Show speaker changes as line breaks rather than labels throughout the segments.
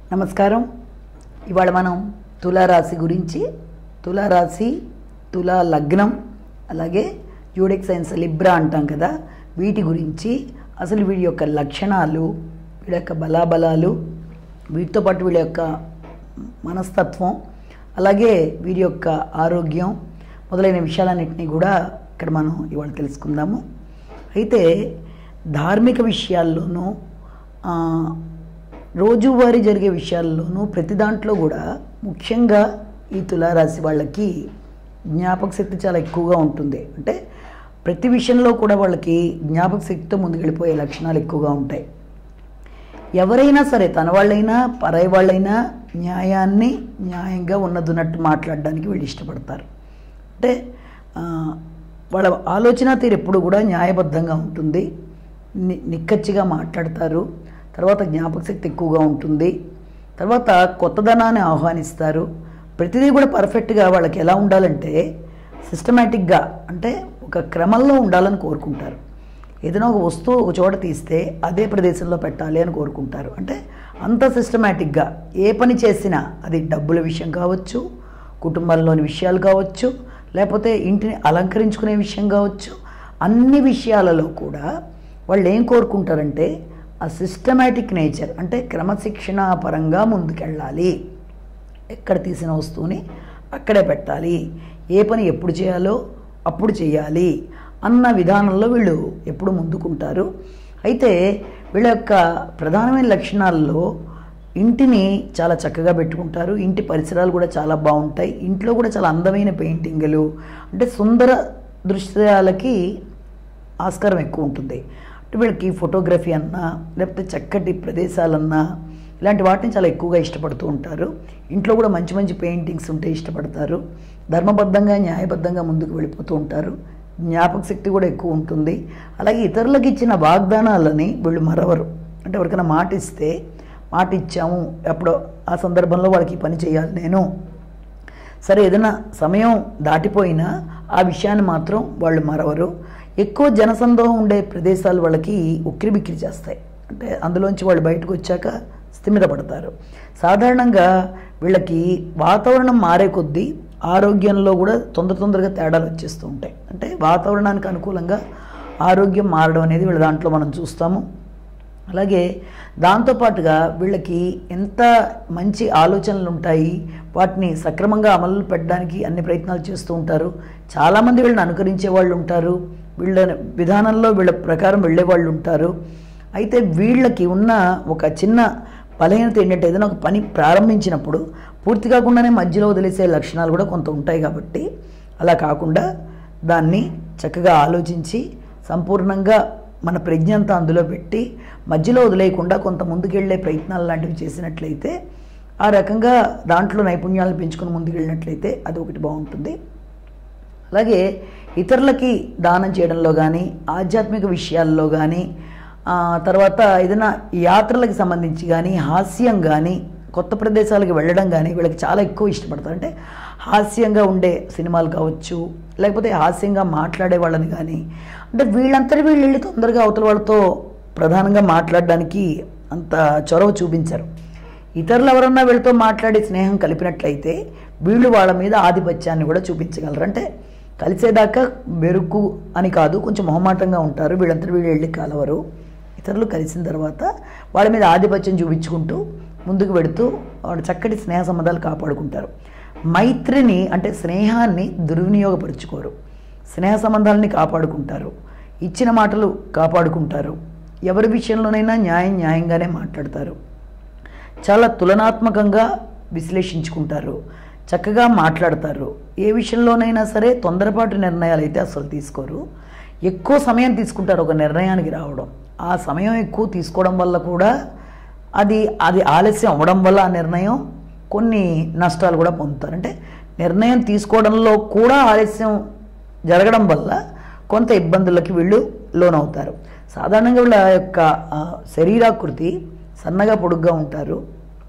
నమస్కారం ఇవాళ మనం తులారాశి గురించి తులారాశి తులా లగ్నం అలాగే యూడెక్ సైన్స్ లిబ్రా అంటాం కదా వీటి గురించి అసలు వీడి యొక్క లక్షణాలు వీడి యొక్క బలాబలాలు వీటితో పాటు వీడి యొక్క మనస్తత్వం అలాగే వీరి యొక్క ఆరోగ్యం మొదలైన విషయాలన్నింటినీ కూడా ఇక్కడ మనం ఇవాళ తెలుసుకుందాము అయితే ధార్మిక విషయాల్లోనూ ఆ, రోజువారీ జరిగే విషయాల్లోనూ ప్రతి దాంట్లో కూడా ముఖ్యంగా ఈ తులారాశి వాళ్ళకి జ్ఞాపక శక్తి చాలా ఎక్కువగా ఉంటుంది అంటే ప్రతి విషయంలో కూడా వాళ్ళకి జ్ఞాపక శక్తితో ముందుకెళ్ళిపోయే లక్షణాలు ఎక్కువగా ఉంటాయి ఎవరైనా సరే తన వాళ్ళైనా పరాయి వాళ్ళైనా న్యాయాన్ని న్యాయంగా ఉన్నదున్నట్టు మాట్లాడడానికి వీళ్ళు ఇష్టపడతారు అంటే ఆ, వాళ్ళ ఆలోచన తీరు ఎప్పుడు కూడా న్యాయబద్ధంగా ఉంటుంది ని నిక్కచ్చిగా మాట్లాడతారు తర్వాత జ్ఞాపక శక్తి ఎక్కువగా ఉంటుంది తర్వాత కొత్తదనాన్ని ఆహ్వానిస్తారు ప్రతిదీ కూడా పర్ఫెక్ట్గా వాళ్ళకి ఎలా ఉండాలంటే సిస్టమేటిక్గా అంటే ఒక క్రమంలో ఉండాలని కోరుకుంటారు ఏదైనా ఒక వస్తువు ఒక చోట తీస్తే అదే ప్రదేశంలో పెట్టాలి అని కోరుకుంటారు అంటే అంత సిస్టమేటిక్గా ఏ పని చేసినా అది డబ్బుల విషయం కావచ్చు కుటుంబంలోని విషయాలు కావచ్చు లేకపోతే ఇంటిని అలంకరించుకునే విషయం కావచ్చు అన్ని విషయాలలో కూడా వాళ్ళు ఏం కోరుకుంటారంటే ఆ సిస్టమేటిక్ నేచర్ అంటే క్రమశిక్షణ పరంగా ముందుకెళ్ళాలి ఎక్కడ తీసిన వస్తువుని అక్కడే పెట్టాలి ఏ పని ఎప్పుడు చేయాలో అప్పుడు చేయాలి అన్న విధానంలో వీళ్ళు ఎప్పుడు ముందుకుంటారు అయితే వీళ్ళ యొక్క ప్రధానమైన లక్షణాల్లో ఇంటిని చాలా చక్కగా పెట్టుకుంటారు ఇంటి పరిసరాలు కూడా చాలా బాగుంటాయి ఇంట్లో కూడా చాలా అందమైన పెయింటింగులు అంటే సుందర దృశ్యాలకి ఆస్కారం ఎక్కువ ఉంటుంది అంటే వీళ్ళకి ఫోటోగ్రఫీ అన్నా లేకపోతే చక్కటి ప్రదేశాలన్నా ఇలాంటి వాటిని చాలా ఎక్కువగా ఇష్టపడుతూ ఉంటారు ఇంట్లో కూడా మంచి మంచి పెయింటింగ్స్ ఉంటే ఇష్టపడతారు ధర్మబద్ధంగా న్యాయబద్ధంగా ముందుకు వెళ్ళిపోతూ ఉంటారు జ్ఞాపక శక్తి కూడా ఎక్కువ ఉంటుంది అలాగే ఇతరులకు ఇచ్చిన వాగ్దానాలని వీళ్ళు మరవరు అంటే ఎవరికైనా మాట ఇస్తే మాట ఇచ్చాము ఎప్పుడో ఆ సందర్భంలో వాళ్ళకి ఈ పని చేయాలి నేను సరే ఏదైనా సమయం దాటిపోయినా ఆ విషయాన్ని మాత్రం వాళ్ళు మరవరు ఎక్కువ జనసందోహం ఉండే ప్రదేశాలు వాళ్ళకి ఉక్కిరి బిక్కిరి చేస్తాయి అంటే అందులోంచి వాళ్ళు బయటకు వచ్చాక స్థిమితపడతారు సాధారణంగా వీళ్ళకి వాతావరణం మారే కొద్దీ ఆరోగ్యంలో కూడా తొందర తొందరగా తేడాలు వచ్చేస్తూ ఉంటాయి అంటే వాతావరణానికి అనుకూలంగా ఆరోగ్యం మారడం అనేది వీళ్ళ దాంట్లో మనం చూస్తాము అలాగే దాంతోపాటుగా వీళ్ళకి ఎంత మంచి ఆలోచనలు ఉంటాయి వాటిని సక్రమంగా అమలు పెట్టడానికి అన్ని ప్రయత్నాలు చేస్తూ ఉంటారు చాలామంది వీళ్ళని అనుకరించే వాళ్ళు ఉంటారు వీళ్ళ విధానంలో వీళ్ళ ప్రకారం వెళ్ళే వాళ్ళు ఉంటారు అయితే వీళ్ళకి ఉన్న ఒక చిన్న బలహీనత ఏంటంటే ఏదైనా ఒక పని ప్రారంభించినప్పుడు పూర్తి కాకుండానే మధ్యలో వదిలేసే లక్షణాలు కూడా కొంత ఉంటాయి కాబట్టి అలా కాకుండా దాన్ని చక్కగా ఆలోచించి సంపూర్ణంగా మన ప్రజ్ఞ అంతా అందులో పెట్టి మధ్యలో వదిలేయకుండా కొంత ముందుకెళ్లే ప్రయత్నాలు లాంటివి చేసినట్లయితే ఆ రకంగా దాంట్లో నైపుణ్యాలను పెంచుకుని ముందుకెళ్ళినట్లయితే అది ఒకటి బాగుంటుంది అలాగే ఇతరులకి దానం చేయడంలో కానీ ఆధ్యాత్మిక విషయాల్లో కానీ ఆ, తర్వాత ఏదైనా యాత్రలకు సంబంధించి కానీ హాస్యం కానీ కొత్త ప్రదేశాలకు వెళ్ళడం కానీ వీళ్ళకి చాలా ఎక్కువ ఇష్టపడతారు అంటే హాస్యంగా ఉండే సినిమాలు కావచ్చు లేకపోతే హాస్యంగా మాట్లాడే వాళ్ళని కానీ అంటే వీళ్ళంతటి వీళ్ళు వెళ్ళి తొందరగా అవతల వాళ్ళతో ప్రధానంగా మాట్లాడడానికి అంత చొరవ చూపించరు ఇతరులు ఎవరన్నా వీళ్ళతో మాట్లాడి స్నేహం కలిపినట్లయితే వీళ్ళు వాళ్ళ మీద ఆధిపత్యాన్ని కూడా చూపించగలరు అంటే కలిసేదాకా బెరుకు అని కాదు కొంచెం మొహమాటంగా ఉంటారు వీళ్ళంతా వీళ్ళు వెళ్ళి కలవరు ఇతరులు కలిసిన తర్వాత వాళ్ళ మీద ఆధిపత్యం చూపించుకుంటూ ముందుకు వెడుతూ వాళ్ళ చక్కటి స్నేహ సంబంధాలు కాపాడుకుంటారు మైత్రిని అంటే స్నేహాన్ని దుర్వినియోగపరుచుకోరు స్నేహ సంబంధాలని కాపాడుకుంటారు ఇచ్చిన మాటలు కాపాడుకుంటారు ఎవరి విషయంలోనైనా న్యాయం న్యాయంగానే మాట్లాడతారు చాలా తులనాత్మకంగా విశ్లేషించుకుంటారు చక్కగా మాట్లాడతారు ఏ విషయంలోనైనా సరే తొందరపాటు నిర్ణయాలు అయితే అసలు తీసుకోరు ఎక్కువ సమయం తీసుకుంటారు ఒక నిర్ణయానికి రావడం ఆ సమయం ఎక్కువ తీసుకోవడం వల్ల కూడా అది అది ఆలస్యం అవ్వడం వల్ల ఆ నిర్ణయం కొన్ని నష్టాలు కూడా పొందుతారు అంటే నిర్ణయం తీసుకోవడంలో కూడా ఆలస్యం జరగడం వల్ల కొంత ఇబ్బందులకి వీళ్ళు లోనవుతారు సాధారణంగా వీళ్ళ యొక్క ఆ, శరీరాకృతి సన్నగా పొడుగ్గా ఉంటారు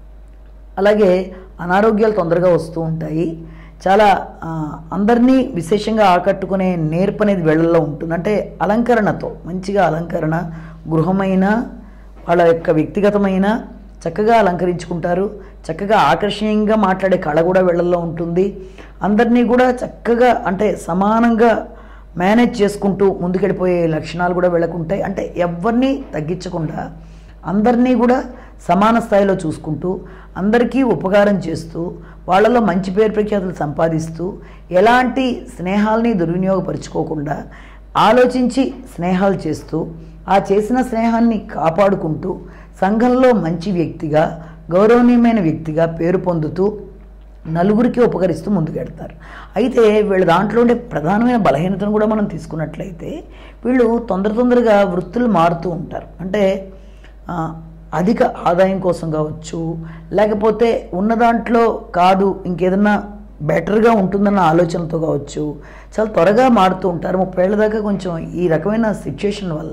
అలాగే అనారోగ్యాలు తొందరగా వస్తూ ఉంటాయి చాలా ఆ, అందరినీ విశేషంగా ఆకట్టుకునే నేర్పు అనేది వీళ్ళల్లో ఉంటుంది అంటే అలంకరణతో మంచిగా అలంకరణ గృహమైన వాళ్ళ యొక్క వ్యక్తిగతమైన చక్కగా అలంకరించుకుంటారు చక్కగా ఆకర్షణీయంగా మాట్లాడే కళ కూడా వీళ్ళల్లో ఉంటుంది అందరినీ కూడా చక్కగా అంటే సమానంగా మేనేజ్ చేసుకుంటూ ముందుకెళ్ళిపోయే లక్షణాలు కూడా వీళ్ళకుంటాయి అంటే ఎవరిని తగ్గించకుండా అందరినీ కూడా సమాన స్థాయిలో చూసుకుంటూ అందరికీ ఉపకారం చేస్తూ వాళ్ళలో మంచి పేరు ప్రఖ్యాతులు సంపాదిస్తూ ఎలాంటి స్నేహాల్ని దుర్వినియోగపరుచుకోకుండా ఆలోచించి స్నేహాలు చేస్తూ ఆ చేసిన స్నేహాన్ని కాపాడుకుంటూ సంఘంలో మంచి వ్యక్తిగా గౌరవనీయమైన వ్యక్తిగా పేరు పొందుతూ నలుగురికి ఉపకరిస్తూ ముందుకెడతారు అయితే వీళ్ళ దాంట్లో ఉండే ప్రధానమైన బలహీనతను కూడా మనం తీసుకున్నట్లయితే వీళ్ళు తొందర తొందరగా వృత్తులు మారుతూ ఉంటారు అంటే ఆ, అధిక ఆదాయం కోసం కావచ్చు లేకపోతే ఉన్న దాంట్లో కాదు ఇంకేదన్నా బెటర్గా ఉంటుందన్న ఆలోచనతో కావచ్చు చాలా త్వరగా మారుతూ ఉంటారు ముప్పై ఏళ్ళ దాకా కొంచెం ఈ రకమైన సిచ్యుయేషన్ వల్ల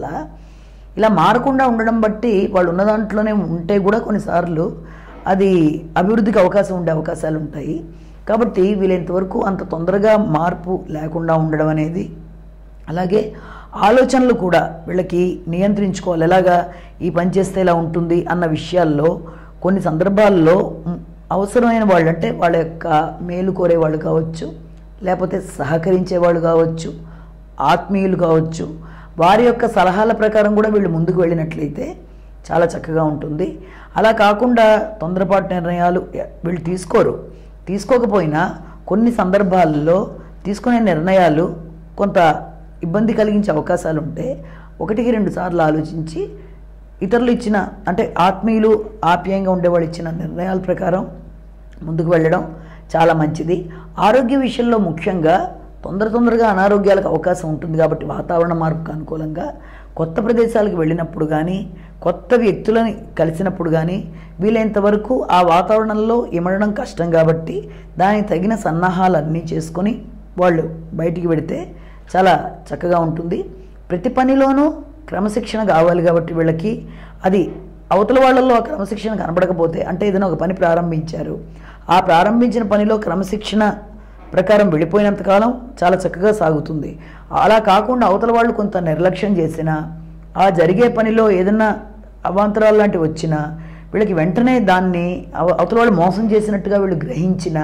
ఇలా మారకుండా ఉండడం బట్టి వాళ్ళు ఉన్న దాంట్లోనే ఉంటే కూడా కొన్నిసార్లు అది అభివృద్ధికి అవకాశం ఉండే అవకాశాలు ఉంటాయి కాబట్టి వీలైనంతవరకు అంత తొందరగా మార్పు లేకుండా ఉండడం అనేది అలాగే ఆలోచనలు కూడా వీళ్ళకి నియంత్రించుకోవాలి ఎలాగా ఈ పని చేస్తే ఇలా ఉంటుంది అన్న విషయాల్లో కొన్ని సందర్భాల్లో మ్, అవసరమైన వాళ్ళు అంటే వాళ్ళ యొక్క మేలు కోరే వాళ్ళు కావచ్చు లేకపోతే సహకరించే వాళ్ళు కావచ్చు ఆత్మీయులు కావచ్చు వారి యొక్క సలహాల ప్రకారం కూడా వీళ్ళు ముందుకు వెళ్ళినట్లయితే చాలా చక్కగా ఉంటుంది అలా కాకుండా తొందరపాటు నిర్ణయాలు ఎ- వీళ్ళు తీసుకోరు తీసుకోకపోయినా కొన్ని సందర్భాల్లో తీసుకునే నిర్ణయాలు కొంత ఇబ్బంది కలిగించే అవకాశాలు ఉంటే ఒకటికి రెండు సార్లు ఆలోచించి ఇతరులు ఇచ్చిన అంటే ఆత్మీయులు ఆప్యాయంగా ఉండేవాళ్ళు ఇచ్చిన నిర్ణయాల ప్రకారం ముందుకు వెళ్ళడం చాలా మంచిది ఆరోగ్య విషయంలో ముఖ్యంగా తొందర తొందరగా అనారోగ్యాలకు అవకాశం ఉంటుంది కాబట్టి వాతావరణ మార్పుకు అనుకూలంగా కొత్త ప్రదేశాలకు వెళ్ళినప్పుడు కానీ కొత్త వ్యక్తులని కలిసినప్పుడు కానీ వీలైనంత వరకు ఆ వాతావరణంలో ఇమడడం కష్టం కాబట్టి దానికి తగిన సన్నాహాలన్నీ చేసుకొని వాళ్ళు బయటికి వెడితే చాలా చక్కగా ఉంటుంది ప్రతి పనిలోనూ క్రమశిక్షణ కావాలి కాబట్టి వీళ్ళకి అది అవతల వాళ్ళల్లో ఆ క్రమశిక్షణ కనబడకపోతే అంటే ఏదైనా ఒక పని ప్రారంభించారు ఆ ప్రారంభించిన పనిలో క్రమశిక్షణ ప్రకారం వెళ్ళిపోయినంత కాలం చాలా చక్కగా సాగుతుంది అలా కాకుండా అవతల వాళ్ళు కొంత నిర్లక్ష్యం చేసినా ఆ జరిగే పనిలో ఏదైనా అవాంతరాలు లాంటివి వచ్చినా వీళ్ళకి వెంటనే దాన్ని అవ- అవతల వాళ్ళు మోసం చేసినట్టుగా వీళ్ళు గ్రహించిన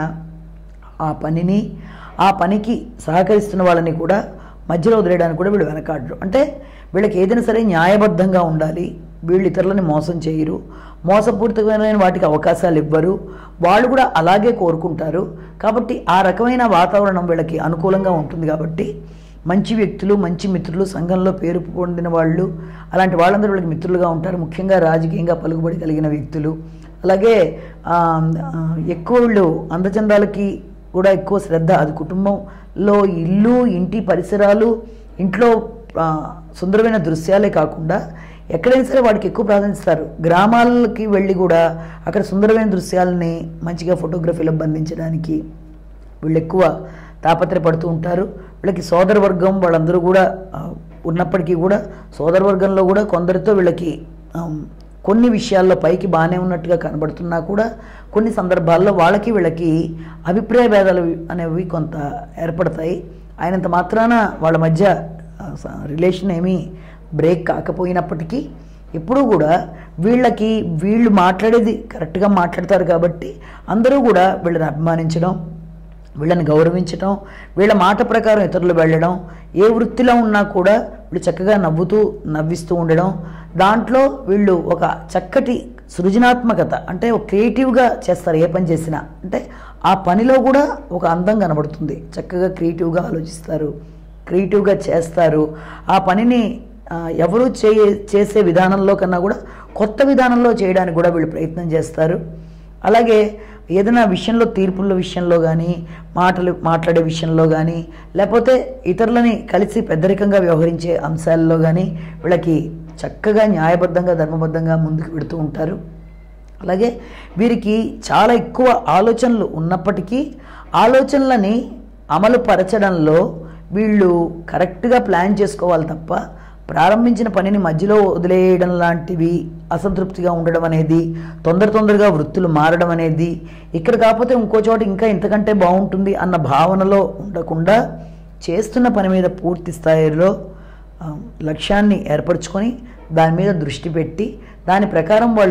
ఆ పనిని ఆ పనికి సహకరిస్తున్న వాళ్ళని కూడా మధ్యలో వదిలేయడానికి కూడా వీళ్ళు వెనకాడరు అంటే వీళ్ళకి ఏదైనా సరే న్యాయబద్ధంగా ఉండాలి వీళ్ళు ఇతరులని మోసం చేయరు మోసపూరితమైన వాటికి అవకాశాలు ఇవ్వరు వాళ్ళు కూడా అలాగే కోరుకుంటారు కాబట్టి ఆ రకమైన వాతావరణం వీళ్ళకి అనుకూలంగా ఉంటుంది కాబట్టి మంచి వ్యక్తులు మంచి మిత్రులు సంఘంలో పేరు పొందిన వాళ్ళు అలాంటి వాళ్ళందరూ వీళ్ళకి మిత్రులుగా ఉంటారు ముఖ్యంగా రాజకీయంగా పలుకుబడి కలిగిన వ్యక్తులు అలాగే ఆ, ఆ, ఎక్కువ వీళ్ళు అందచందాలకి కూడా ఎక్కువ శ్రద్ధ అది కుటుంబంలో ఇల్లు ఇంటి పరిసరాలు ఇంట్లో ఆ, సుందరమైన దృశ్యాలే కాకుండా ఎక్కడైనా సరే వాడికి ఎక్కువ ప్రాధాన్యత గ్రామాలకి వెళ్ళి కూడా అక్కడ సుందరమైన దృశ్యాలని మంచిగా ఫోటోగ్రఫీలో బంధించడానికి వీళ్ళు ఎక్కువ తాపత్రయపడుతూ ఉంటారు వీళ్ళకి సోదర వర్గం వాళ్ళందరూ కూడా ఆ, ఉన్నప్పటికీ కూడా సోదర వర్గంలో కూడా కొందరితో వీళ్ళకి ఆమ్, కొన్ని విషయాల్లో పైకి బాగానే ఉన్నట్టుగా కనబడుతున్నా కూడా కొన్ని సందర్భాల్లో వాళ్ళకి వీళ్ళకి అభిప్రాయ భేదాలు అనేవి కొంత ఏర్పడతాయి అయినంత మాత్రాన వాళ్ళ మధ్య ఆ, స- రిలేషన్ ఏమీ బ్రేక్ కాకపోయినప్పటికీ ఎప్పుడూ కూడా వీళ్ళకి వీళ్ళు మాట్లాడేది కరెక్ట్గా మాట్లాడతారు కాబట్టి అందరూ కూడా వీళ్ళని అభిమానించడం వీళ్ళని గౌరవించడం వీళ్ళ మాట ప్రకారం ఇతరులు వెళ్ళడం ఏ వృత్తిలో ఉన్నా కూడా వీళ్ళు చక్కగా నవ్వుతూ నవ్విస్తూ ఉండడం దాంట్లో వీళ్ళు ఒక చక్కటి సృజనాత్మకత అంటే ఒక క్రియేటివ్గా చేస్తారు ఏ పని చేసినా అంటే ఆ పనిలో కూడా ఒక అందం కనబడుతుంది చక్కగా క్రియేటివ్గా ఆలోచిస్తారు క్రియేటివ్గా చేస్తారు ఆ పనిని ఆ, ఎవరు చే చేసే విధానంలో కన్నా కూడా కొత్త విధానంలో చేయడానికి కూడా వీళ్ళు ప్రయత్నం చేస్తారు అలాగే ఏదైనా విషయంలో తీర్పుల విషయంలో కానీ మాటలు మాట్లాడే విషయంలో కానీ లేకపోతే ఇతరులని కలిసి పెద్దరికంగా వ్యవహరించే అంశాల్లో కానీ వీళ్ళకి చక్కగా న్యాయబద్ధంగా ధర్మబద్ధంగా ముందుకు పెడుతూ ఉంటారు అలాగే వీరికి చాలా ఎక్కువ ఆలోచనలు ఉన్నప్పటికీ ఆలోచనలని అమలు పరచడంలో వీళ్ళు కరెక్ట్గా ప్లాన్ చేసుకోవాలి తప్ప ప్రారంభించిన పనిని మధ్యలో వదిలేయడం లాంటివి అసంతృప్తిగా ఉండడం అనేది తొందర తొందరగా వృత్తులు మారడం అనేది ఇక్కడ కాకపోతే ఇంకో చోట ఇంకా ఇంతకంటే బాగుంటుంది అన్న భావనలో ఉండకుండా చేస్తున్న పని మీద పూర్తి స్థాయిలో ఆ, లక్ష్యాన్ని ఏర్పరచుకొని దాని మీద దృష్టి పెట్టి దాని ప్రకారం వాళ్ళు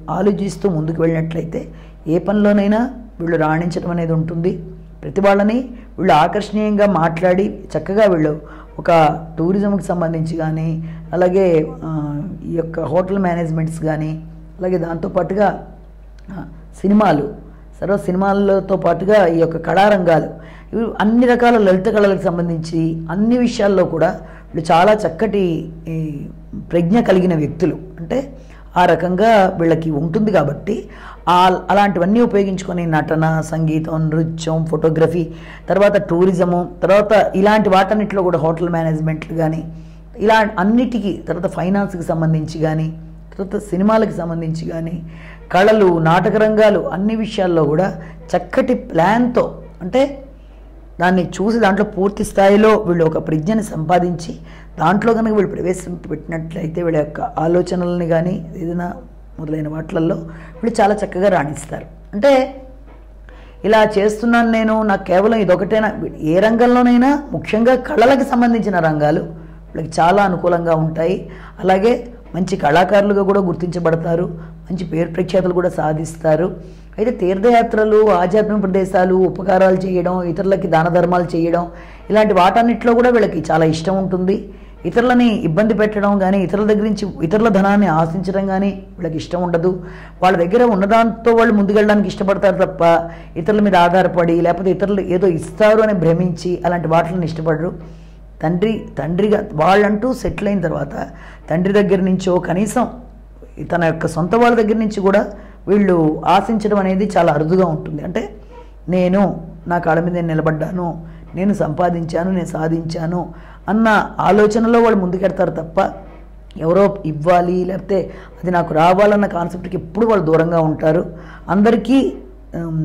ఆలోచిస్తూ ముందుకు వెళ్ళినట్లయితే ఏ పనిలోనైనా వీళ్ళు రాణించడం అనేది ఉంటుంది ప్రతి వాళ్ళని వీళ్ళు ఆకర్షణీయంగా మాట్లాడి చక్కగా వీళ్ళు ఒక టూరిజంకి సంబంధించి కానీ అలాగే ఆ, ఈ యొక్క హోటల్ మేనేజ్మెంట్స్ కానీ అలాగే దాంతోపాటుగా ఆ, సినిమాలు సర్వ సినిమాలతో పాటుగా ఈ యొక్క కళారంగాలు ఇవి అన్ని రకాల లలిత కళలకు సంబంధించి అన్ని విషయాల్లో కూడా వీళ్ళు చాలా చక్కటి ఈ, ప్రజ్ఞ కలిగిన వ్యక్తులు అంటే ఆ రకంగా వీళ్ళకి ఉంటుంది కాబట్టి ఆ అలాంటివన్నీ ఉపయోగించుకొని నటన సంగీతం నృత్యం ఫోటోగ్రఫీ తర్వాత టూరిజము తర్వాత ఇలాంటి వాటన్నిటిలో కూడా హోటల్ మేనేజ్మెంట్లు కానీ ఇలా అన్నిటికీ తర్వాత ఫైనాన్స్కి సంబంధించి కానీ తర్వాత సినిమాలకు సంబంధించి కానీ కళలు నాటక రంగాలు అన్ని విషయాల్లో కూడా చక్కటి ప్లాన్తో అంటే దాన్ని చూసి దాంట్లో పూర్తి స్థాయిలో వీళ్ళు ఒక ప్రజ్ఞని సంపాదించి దాంట్లో కనుక వీళ్ళు ప్రవేశపెట్టినట్లయితే వీళ్ళ యొక్క ఆలోచనలని కానీ ఏదైనా మొదలైన వాటిలలో వీళ్ళు చాలా చక్కగా రాణిస్తారు అంటే ఇలా చేస్తున్నాను నేను నాకు కేవలం ఇదొకటేనా ఏ రంగంలోనైనా ముఖ్యంగా కళలకు సంబంధించిన రంగాలు వీళ్ళకి చాలా అనుకూలంగా ఉంటాయి అలాగే మంచి కళాకారులుగా కూడా గుర్తించబడతారు మంచి పేరు ప్రఖ్యాతులు కూడా సాధిస్తారు అయితే తీర్థయాత్రలు ఆధ్యాత్మిక ప్రదేశాలు ఉపకారాలు చేయడం ఇతరులకి దాన ధర్మాలు చేయడం ఇలాంటి వాటన్నిటిలో కూడా వీళ్ళకి చాలా ఇష్టం ఉంటుంది ఇతరులని ఇబ్బంది పెట్టడం కానీ ఇతరుల దగ్గర నుంచి ఇతరుల ధనాన్ని ఆశించడం కానీ వీళ్ళకి ఇష్టం ఉండదు వాళ్ళ దగ్గర ఉన్నదాంతో వాళ్ళు ముందుకెళ్ళడానికి ఇష్టపడతారు తప్ప ఇతరుల మీద ఆధారపడి లేకపోతే ఇతరులు ఏదో ఇస్తారు అని భ్రమించి అలాంటి వాటిని ఇష్టపడరు తండ్రి తండ్రిగా వాళ్ళంటూ సెటిల్ అయిన తర్వాత తండ్రి దగ్గర నుంచో కనీసం తన యొక్క సొంత వాళ్ళ దగ్గర నుంచి కూడా వీళ్ళు ఆశించడం అనేది చాలా అరుదుగా ఉంటుంది అంటే నేను నా కాళ్ళ మీద నేను నిలబడ్డాను నేను సంపాదించాను నేను సాధించాను అన్న ఆలోచనలో వాళ్ళు ముందుకెడతారు తప్ప ఎవరో ఇవ్వాలి లేకపోతే అది నాకు రావాలన్న కాన్సెప్ట్కి ఎప్పుడు వాళ్ళు దూరంగా ఉంటారు అందరికీ ఉమ్,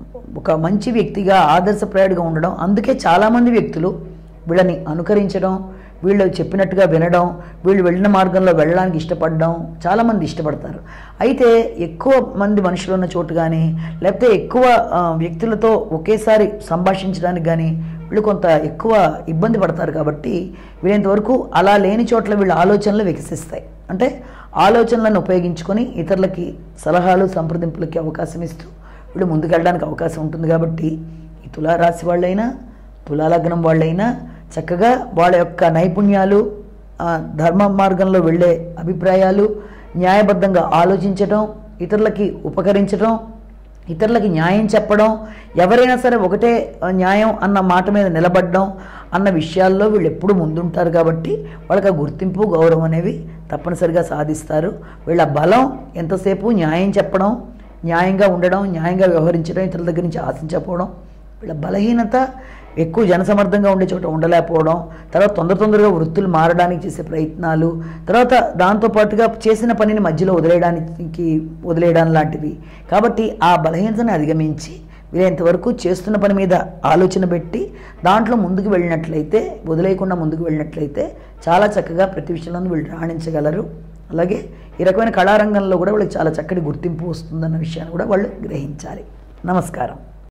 ఒక మంచి వ్యక్తిగా ఆదర్శప్రాయుడిగా ఉండడం అందుకే చాలామంది వ్యక్తులు వీళ్ళని అనుకరించడం వీళ్ళు చెప్పినట్టుగా వినడం వీళ్ళు వెళ్ళిన మార్గంలో వెళ్ళడానికి ఇష్టపడడం చాలామంది ఇష్టపడతారు అయితే ఎక్కువ మంది మనుషులు ఉన్న చోటు కానీ లేకపోతే ఎక్కువ ఆ, వ్యక్తులతో ఒకేసారి సంభాషించడానికి కానీ వీళ్ళు కొంత ఎక్కువ ఇబ్బంది పడతారు కాబట్టి వీళ్ళంతవరకు అలా లేని చోట్ల వీళ్ళ ఆలోచనలు వికసిస్తాయి అంటే ఆలోచనలను ఉపయోగించుకొని ఇతరులకి సలహాలు సంప్రదింపులకి అవకాశం ఇస్తూ వీళ్ళు ముందుకెళ్ళడానికి అవకాశం ఉంటుంది కాబట్టి ఈ తులారాశి వాళ్ళైనా తులాలగ్నం వాళ్ళైనా చక్కగా వాళ్ళ యొక్క నైపుణ్యాలు ఆ, ధర్మ మార్గంలో వెళ్ళే అభిప్రాయాలు న్యాయబద్ధంగా ఆలోచించడం ఇతరులకి ఉపకరించడం ఇతరులకి న్యాయం చెప్పడం ఎవరైనా సరే ఒకటే ఆ, న్యాయం అన్న మాట మీద నిలబడడం అన్న విషయాల్లో వీళ్ళు ఎప్పుడు ముందుంటారు కాబట్టి వాళ్ళకి ఆ గుర్తింపు గౌరవం అనేవి తప్పనిసరిగా సాధిస్తారు వీళ్ళ బలం ఎంతసేపు న్యాయం చెప్పడం న్యాయంగా ఉండడం న్యాయంగా వ్యవహరించడం ఇతరుల దగ్గర నుంచి ఆశించకపోవడం వీళ్ళ బలహీనత ఎక్కువ జనసమర్థంగా ఉండే చోట ఉండలేకపోవడం తర్వాత తొందర తొందరగా వృత్తులు మారడానికి చేసే ప్రయత్నాలు తర్వాత దాంతోపాటుగా చేసిన పనిని మధ్యలో వదిలేయడానికి వదిలేయడం లాంటివి కాబట్టి ఆ బలహీనతను అధిగమించి వీలైనంతవరకు చేస్తున్న పని మీద ఆలోచన పెట్టి దాంట్లో ముందుకు వెళ్ళినట్లయితే వదిలేయకుండా ముందుకు వెళ్ళినట్లయితే చాలా చక్కగా ప్రతి విషయంలోనూ వీళ్ళు రాణించగలరు అలాగే ఈ రకమైన కళారంగంలో కూడా వాళ్ళకి చాలా చక్కటి గుర్తింపు వస్తుందన్న విషయాన్ని కూడా వాళ్ళు గ్రహించాలి నమస్కారం